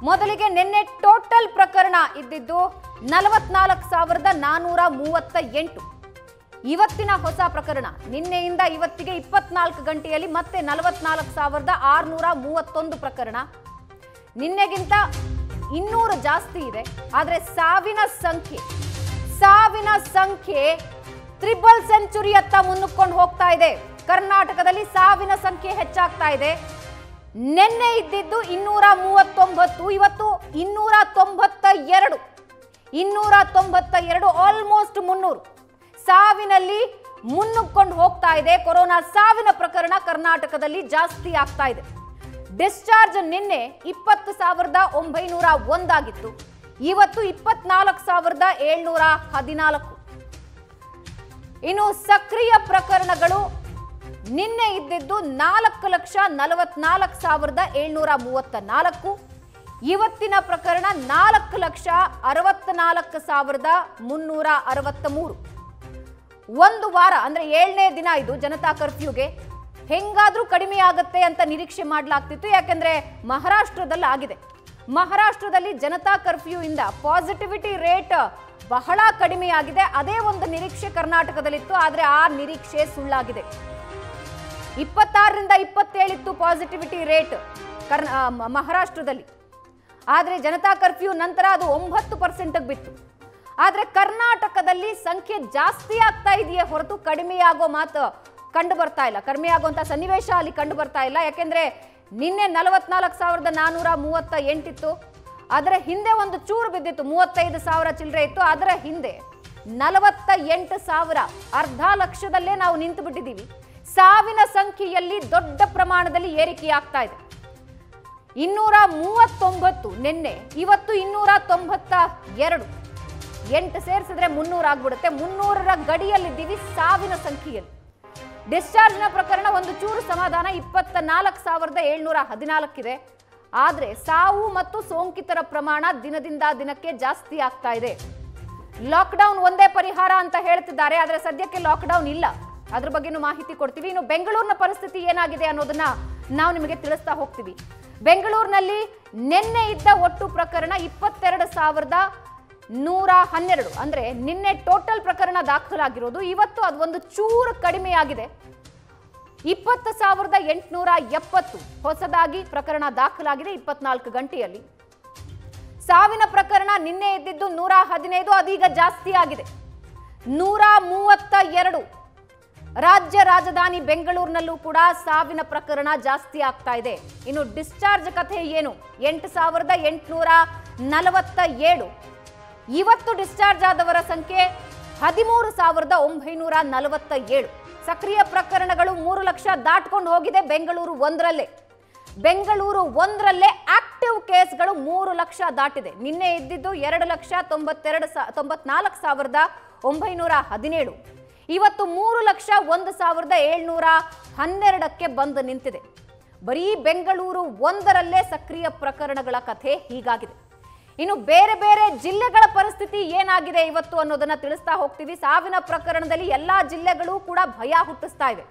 ಮೊದಲಿಗೆ ನಿನ್ನೆ ಟೋಟಲ್ ಪ್ರಕರಣ ಇದ್ದಿದ್ದು ನಲವತ್ನಾಲ್ಕು ಸಾವಿರದ ನಾನೂರ ಮೂವತ್ತ ಎಂಟು ಇವತ್ತಿನ ಹೊಸ ಪ್ರಕರಣ ನಿನ್ನೆಯಿಂದ ಇವತ್ತಿಗೆ ಇಪ್ಪತ್ನಾಲ್ಕು ಗಂಟೆಯಲ್ಲಿ ಮತ್ತೆ ನಲವತ್ನಾಲ್ಕು ಸಾವಿರದ ಆರುನೂರ ಮೂವತ್ತೊಂದು ಪ್ರಕರಣ ನಿನ್ನೆಗಿಂತ ಇನ್ನೂರು ಜಾಸ್ತಿ ಇದೆ ಆದರೆ ಸಾವಿನ ಸಂಖ್ಯೆ ಸಾವಿನ ಸಂಖ್ಯೆ ತ್ರಿಬಲ್ ಸೆಂಚುರಿಯತ್ತ ಮುನ್ನುಕೊಂಡು ಹೋಗ್ತಾ ಇದೆ ಕರ್ನಾಟಕದಲ್ಲಿ ಸಾವಿನ ಸಂಖ್ಯೆ ಹೆಚ್ಚಾಗ್ತಾ ಇದೆ ನಿನ್ನೆ ಇದ್ದಿದ್ದು ಇನ್ನೂರ ಮೂವತ್ತೊಂಬತ್ತು ಇವತ್ತು ಇನ್ನೂರ ತೊಂಬತ್ತ ಎರಡು ಇನ್ನೂರ ತೊಂಬತ್ತ ಎರಡು ಆಲ್ಮೋಸ್ಟ್ ಮುನ್ನೂರು ಸಾವಿನಲ್ಲಿ ಮುನ್ನುಗ್ಕೊಂಡು ಹೋಗ್ತಾ ಇದೆ ಕೊರೋನಾ ಸಾವಿನ ಪ್ರಕರಣ ಕರ್ನಾಟಕದಲ್ಲಿ ಜಾಸ್ತಿ ಆಗ್ತಾ ಇದೆ ಡಿಸ್ಚಾರ್ಜ್ ನಿನ್ನೆ ಇಪ್ಪತ್ತು ಸಾವಿರದ ಒಂಬೈನೂರ ಒಂದಾಗಿತ್ತು ಇವತ್ತು ಇಪ್ಪತ್ನಾಲ್ಕು ಸಾವಿರದ ಏಳ್ನೂರ ಹದಿನಾಲ್ಕು ಇನ್ನು ಸಕ್ರಿಯ ಪ್ರಕರಣಗಳು ನಿನ್ನೆ ಇದ್ದಿದ್ದು ನಾಲ್ಕು ಲಕ್ಷ ನಲವತ್ನಾಲ್ಕು ಸಾವಿರದ ಏಳ್ನೂರ ಮೂವತ್ತ ನಾಲ್ಕು ಇವತ್ತಿನ ಪ್ರಕರಣ ನಾಲ್ಕು ಲಕ್ಷ ಅರವತ್ನಾಲ್ಕು ಸಾವಿರದ ಮುನ್ನೂರ ಅರವತ್ತ ಮೂರು ಒಂದು ವಾರ ಅಂದ್ರೆ ಏಳನೇ ದಿನ ಇದು ಜನತಾ ಕರ್ಫ್ಯೂಗೆ ಹೆಂಗಾದ್ರೂ ಕಡಿಮೆ ಆಗತ್ತೆ ಅಂತ ನಿರೀಕ್ಷೆ ಮಾಡಲಾಗ್ತಿತ್ತು ಯಾಕಂದ್ರೆ ಮಹಾರಾಷ್ಟ್ರದಲ್ಲಿ ಆಗಿದೆ ಮಹಾರಾಷ್ಟ್ರದಲ್ಲಿ ಜನತಾ ಕರ್ಫ್ಯೂ ಇಂದ ಪಾಸಿಟಿವಿಟಿ ರೇಟ್ ಬಹಳ ಕಡಿಮೆಯಾಗಿದೆ ಅದೇ ಒಂದು ನಿರೀಕ್ಷೆ ಕರ್ನಾಟಕದಲ್ಲಿತ್ತು ಆದ್ರೆ ಆ ನಿರೀಕ್ಷೆ ಸುಳ್ಳಾಗಿದೆ ಇಪ್ಪತ್ತಾರರಿಂದ ಇಪ್ಪತ್ತೇಳಿತ್ತು ಪಾಸಿಟಿವಿಟಿ ರೇಟ್ ಕರ್ನ ಆ, ಮ- ಮಹಾರಾಷ್ಟ್ರದಲ್ಲಿ ಆದರೆ ಜನತಾ ಕರ್ಫ್ಯೂ ನಂತರ ಅದು ಒಂಬತ್ತು ಪರ್ಸೆಂಟ್ಗೆ ಬಿತ್ತು ಆದರೆ ಕರ್ನಾಟಕದಲ್ಲಿ ಸಂಖ್ಯೆ ಜಾಸ್ತಿ ಆಗ್ತಾ ಇದೆಯೇ ಹೊರತು ಕಡಿಮೆಯಾಗೋ ಮಾತು ಕಂಡು ಬರ್ತಾ ಇಲ್ಲ ಕಡಿಮೆ ಆಗುವಂಥ ಸನ್ನಿವೇಶ ಅಲ್ಲಿ ಕಂಡು ಬರ್ತಾ ಇಲ್ಲ ಯಾಕೆಂದ್ರೆ ನಿನ್ನೆ ನಲವತ್ನಾಲ್ಕು ಸಾವಿರದ ನಾನೂರ ಮೂವತ್ತ ಎಂಟಿತ್ತು ಅದರ ಹಿಂದೆ ಒಂದು ಚೂರು ಬಿದ್ದಿತ್ತು ಮೂವತ್ತೈದು ಸಾವಿರ ಚಿಲ್ಲರೆ ಇತ್ತು ಅದರ ಹಿಂದೆ ನಲವತ್ತ ಎಂಟು ಸಾವಿರ ಅರ್ಧ ಲಕ್ಷದಲ್ಲೇ ನಾವು ನಿಂತು ಬಿಟ್ಟಿದ್ದೀವಿ ಸಾವಿನ ಸಂಖ್ಯೆಯಲ್ಲಿ ದೊಡ್ಡ ಪ್ರಮಾಣದಲ್ಲಿ ಏರಿಕೆಯಾಗ್ತಾ ಇದೆ ಇನ್ನೂರ ಮೂವತ್ತೊಂಬತ್ತು ನಿನ್ನೆ ಇವತ್ತು ಇನ್ನೂರ ತೊಂಬತ್ತ ಎರಡು ಎಂಟು ಸೇರಿಸಿದ್ರೆ ಮುನ್ನೂರ ಆಗ್ಬಿಡುತ್ತೆ ಮುನ್ನೂರರ ಗಡಿಯಲ್ಲಿದ್ದೀವಿ ಸಾವಿನ ಸಂಖ್ಯೆಯಲ್ಲಿ ಡಿಸ್ಚಾರ್ಜ್ನ ಪ್ರಕರಣ ಒಂದು ಚೂರು ಸಮಾಧಾನ ಇಪ್ಪತ್ತ ನಾಲ್ಕು ಸಾವಿರದ ಏಳ್ನೂರ ಹದಿನಾಲ್ಕಿದೆ ಆದರೆ ಸಾವು ಮತ್ತು ಸೋಂಕಿತರ ಪ್ರಮಾಣ ದಿನದಿಂದ ದಿನಕ್ಕೆ ಜಾಸ್ತಿ ಆಗ್ತಾ ಇದೆ ಲಾಕ್ಡೌನ್ ಒಂದೇ ಪರಿಹಾರ ಅಂತ ಹೇಳ್ತಿದ್ದಾರೆ ಆದರೆ ಸದ್ಯಕ್ಕೆ ಲಾಕ್ಡೌನ್ ಇಲ್ಲ ಅದ್ರ ಬಗ್ಗೆನೂ ಮಾಹಿತಿ ಕೊಡ್ತೀವಿ ಇನ್ನು ಬೆಂಗಳೂರಿನ ಪರಿಸ್ಥಿತಿ ಏನಾಗಿದೆ ಅನ್ನೋದನ್ನ ನಾವು ನಿಮಗೆ ತಿಳಿಸ್ತಾ ಹೋಗ್ತೀವಿ ಬೆಂಗಳೂರಿನಲ್ಲಿ ನಿನ್ನೆ ಇದ್ದ ಒಟ್ಟು ಪ್ರಕರಣ ಇಪ್ಪತ್ತೆರಡು ಸಾವಿರದ ನೂರ ಹನ್ನೆರಡು ಅಂದ್ರೆ ನಿನ್ನೆ ಟೋಟಲ್ ಪ್ರಕರಣ ದಾಖಲಾಗಿರೋದು ಇವತ್ತು ಅದು ಒಂದು ಚೂರು ಕಡಿಮೆಯಾಗಿದೆ ಇಪ್ಪತ್ತು ಸಾವಿರದ ಎಂಟುನೂರ ಎಪ್ಪತ್ತು ಹೊಸದಾಗಿ ಪ್ರಕರಣ ದಾಖಲಾಗಿದೆ ಇಪ್ಪತ್ನಾಲ್ಕು ಗಂಟೆಯಲ್ಲಿ ಸಾವಿನ ಪ್ರಕರಣ ನಿನ್ನೆ ಇದ್ದಿದ್ದು ನೂರ ಹದಿನೈದು ಅದೀಗ ಜಾಸ್ತಿ ಆಗಿದೆ ನೂರ ಮೂವತ್ತ ಎರಡು ರಾಜ್ಯ ರಾಜಧಾನಿ ಬೆಂಗಳೂರಿನಲ್ಲೂ ಕೂಡ ಸಾವಿನ ಪ್ರಕರಣ ಜಾಸ್ತಿ ಆಗ್ತಾ ಇದೆ ಇನ್ನು ಡಿಸ್ಚಾರ್ಜ್ ಕಥೆ ಏನು ಎಂಟು ಸಾವಿರದ ಎಂಟುನೂರ ನಲವತ್ತ ಏಳು ಇವತ್ತು ಡಿಸ್ಚಾರ್ಜ್ ಆದವರ ಸಂಖ್ಯೆ ಹದಿಮೂರು ಸಾವಿರದ ಒಂಬೈನೂರ ನಲವತ್ತ ಏಳು ಸಕ್ರಿಯ ಪ್ರಕರಣಗಳು ಮೂರು ಲಕ್ಷ ದಾಟ್ಕೊಂಡು ಹೋಗಿದೆ ಬೆಂಗಳೂರು ಒಂದರಲ್ಲೇ ಬೆಂಗಳೂರು ಒಂದರಲ್ಲೇ ಆಕ್ಟಿವ್ ಕೇಸ್ಗಳು ಮೂರು ಲಕ್ಷ ದಾಟಿದೆ ನಿನ್ನೆ ಇದ್ದಿದ್ದು ಎರಡು ಲಕ್ಷ ತೊಂಬತ್ತೆರಡು ಸಾ ತೊಂಬತ್ನಾಲ್ಕು ಸಾವಿರದ ಒಂಬೈನೂರ ಹದಿನೇಳು ಇವತ್ತು ಮೂರು ಲಕ್ಷ ಒಂದು ಸಾವಿರದ ಏಳ್ನೂರ ಹನ್ನೆರಡಕ್ಕೆ ಬಂದು ನಿಂತಿದೆ ಬರೀ ಬೆಂಗಳೂರು ಒಂದರಲ್ಲೇ ಸಕ್ರಿಯ ಪ್ರಕರಣಗಳ ಕಥೆ ಹೀಗಾಗಿದೆ ಇನ್ನು ಬೇರೆ ಬೇರೆ ಜಿಲ್ಲೆಗಳ ಪರಿಸ್ಥಿತಿ ಏನಾಗಿದೆ ಇವತ್ತು ಅನ್ನೋದನ್ನ ತಿಳಿಸ್ತಾ ಹೋಗ್ತೀವಿ ಸಾವಿನ ಪ್ರಕರಣದಲ್ಲಿ ಎಲ್ಲಾ ಜಿಲ್ಲೆಗಳು ಕೂಡ ಭಯ ಹುಟ್ಟಿಸ್ತಾ ಇವೆ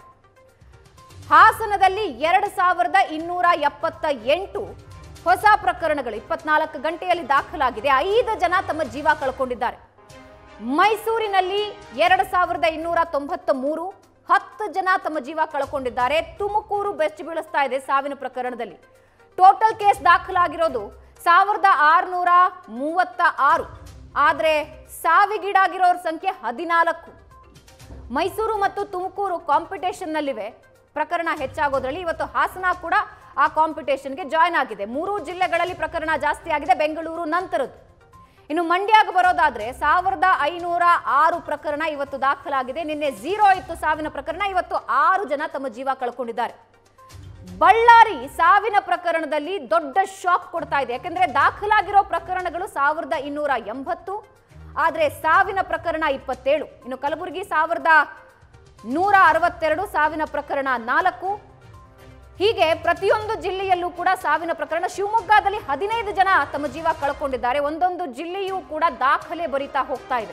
ಹಾಸನದಲ್ಲಿ ಎರಡು ಸಾವಿರದ ಇನ್ನೂರ ಎಪ್ಪತ್ತ ಎಂಟು ಹೊಸ ಪ್ರಕರಣಗಳು ಇಪ್ಪತ್ನಾಲ್ಕು ಗಂಟೆಯಲ್ಲಿ ದಾಖಲಾಗಿದೆ ಐದು ಜನ ತಮ್ಮ ಜೀವ ಕಳ್ಕೊಂಡಿದ್ದಾರೆ ಮೈಸೂರಿನಲ್ಲಿ ಎರಡು ಸಾವಿರದ ಇನ್ನೂರ ತೊಂಬತ್ತ ಮೂರು ಹತ್ತು ಜನ ತಮ್ಮ ಜೀವ ಕಳ್ಕೊಂಡಿದ್ದಾರೆ ತುಮಕೂರು ಬೆಚ್ಚ ಬೀಳಿಸ್ತಾ ಇದೆ ಸಾವಿನ ಪ್ರಕರಣದಲ್ಲಿ ಟೋಟಲ್ ಕೇಸ್ ದಾಖಲಾಗಿರೋದು ಸಾವಿರದ ಆರುನೂರ ಮೂವತ್ತ ಆರು ಆದರೆ ಸಾವಿಗೀಡಾಗಿರೋರ ಸಂಖ್ಯೆ ಹದಿನಾಲ್ಕು ಮೈಸೂರು ಮತ್ತು ತುಮಕೂರು ಕಾಂಪಿಟೇಷನ್ನಲ್ಲಿವೆ ಪ್ರಕರಣ ಹೆಚ್ಚಾಗೋದ್ರಲ್ಲಿ ಇವತ್ತು ಹಾಸನ ಕೂಡ ಆ ಕಾಂಪಿಟೇಷನ್ಗೆ ಜಾಯ್ನ್ ಆಗಿದೆ ಮೂರು ಜಿಲ್ಲೆಗಳಲ್ಲಿ ಪ್ರಕರಣ ಜಾಸ್ತಿ ಆಗಿದೆ ಬೆಂಗಳೂರು ನಂತರದ್ದು ಇನ್ನು ಮಂಡ್ಯಗೆ ಬರೋದಾದ್ರೆ ಸಾವಿರದ ಐನೂರ ಆರು ಪ್ರಕರಣ ಇವತ್ತು ದಾಖಲಾಗಿದೆ ನಿನ್ನೆ ಝೀರೋ ಇತ್ತು ಸಾವಿನ ಪ್ರಕರಣ ಇವತ್ತು ಆರು ಜನ ತಮ್ಮ ಜೀವ ಕಳ್ಕೊಂಡಿದ್ದಾರೆ ಬಳ್ಳಾರಿ ಸಾವಿನ ಪ್ರಕರಣದಲ್ಲಿ ದೊಡ್ಡ ಶಾಕ್ ಕೊಡ್ತಾ ಇದೆ ಯಾಕಂದ್ರೆ ದಾಖಲಾಗಿರೋ ಪ್ರಕರಣಗಳು ಸಾವಿರದ ಇನ್ನೂರ ಎಂಬತ್ತು ಆದರೆ ಸಾವಿನ ಪ್ರಕರಣ ಇಪ್ಪತ್ತೇಳು ಇನ್ನು ಕಲಬುರಗಿ ಸಾವಿರದ ನೂರ ಅರವತ್ತೆರಡು ಸಾವಿನ ಪ್ರಕರಣ ನಾಲ್ಕು ಹೀಗೆ ಪ್ರತಿಯೊಂದು ಜಿಲ್ಲೆಯಲ್ಲೂ ಕೂಡ ಸಾವಿನ ಪ್ರಕರಣ ಶಿವಮೊಗ್ಗದಲ್ಲಿ ಹದಿನೈದು ಜನ ತಮ್ಮ ಜೀವ ಕಳ್ಕೊಂಡಿದ್ದಾರೆ ಒಂದೊಂದು ಜಿಲ್ಲೆಯೂ ಕೂಡ ದಾಖಲೆ ಬರಿತಾ ಹೋಗ್ತಾ ಇದೆ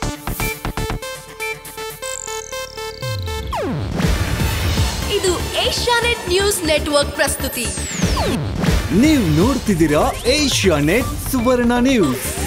ಇದು ಏಷ್ಯಾನೆಟ್ ನ್ಯೂಸ್ ನೆಟ್ವರ್ಕ್ ಪ್ರಸ್ತುತಿ ನೀವು ನೋಡ್ತಿದ್ದೀರಾ ಏಷ್ಯಾ ನೆಟ್ ಸುವರ್ಣ ನ್ಯೂಸ್